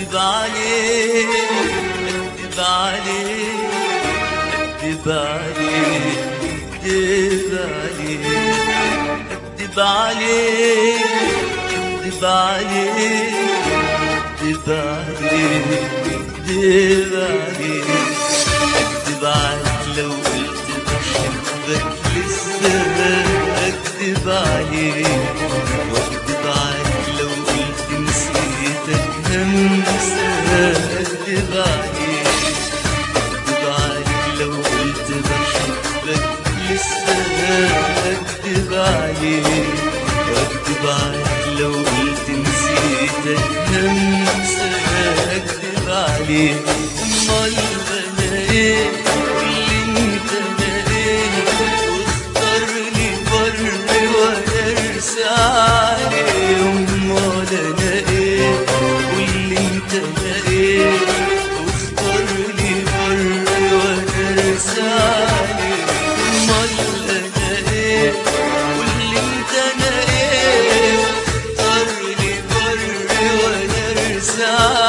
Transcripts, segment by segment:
اكذب عليك اكذب عليك اكذب عليك اكذب عليك اكذب عليك اكذب عليك اكذب عليك اكذب عليك اكذب عليك لو قلت بحبك لسه اكذب عليك واكذب عليك لو قلت نسيتك همسة اكذب عليك اكذب عليك لو قلت بحبك لسه اكذب عليك واكذب عليك لو قلت نسيتك همسة اكذب عليك امال انا ايه اللي انت انا ايه واختارني بر وانا ارسى عليه امال انا ايه واللي انت انا ايه واختارني بر وانا ارسى عليه امال انا ايه واللي انت انا ايه واختارني بر وانا ارسى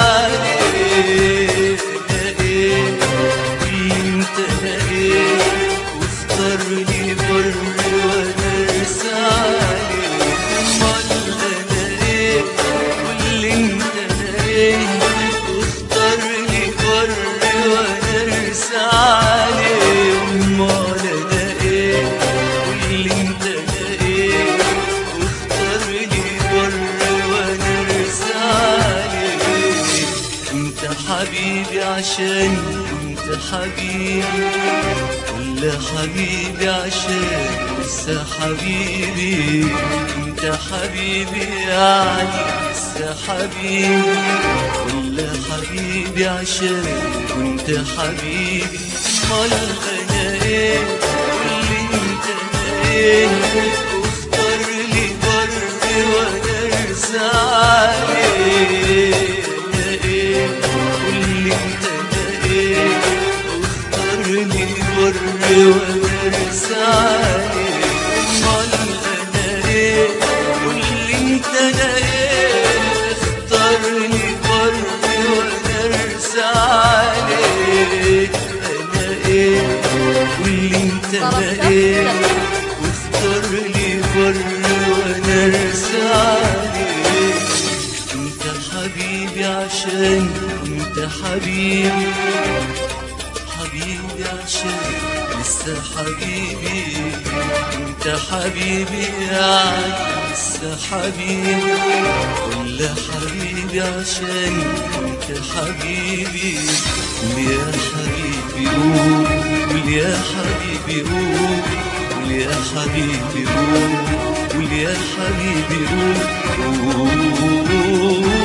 عليه انا ايه واللي انت انا ايه واختارني بر وانا ارسى عليه امال انا ايه واللي انت انا ايه واختارني بر وانا ارسى عليه امال انا ايه واللي انت انا ايه واختارني بر وانا ارسى عليه انت حبيبي عشان انت حبيبي ولا حبيبي عشان لسه حبيبي انت حبيبي يعني لسه حبيبي ولا حبيبي عشان كنت حبيبي امال انا ايه واللي انت انا ايه واختار لي بر وانا ارسى عليه انا ايه واللي انت انا ايه واختارني بر وانا ارسى عليه امال انا ايه واللي انت انا ايه اختارني بر وانا ارسى عليه انا ايه واللي انت انا ايه واختار لي بر وانا ارسى عليه انت حبيبي عشان انت حبيبي حبيبي عشان لسه حبيبي انت حبيبي يعني لسه حبيبي ولا حبيبي عشان انت حبيبي قول يا حبيبي قول قول يا حبيبي قول قول يا حبيبي قول قول يا حبيبي قول قول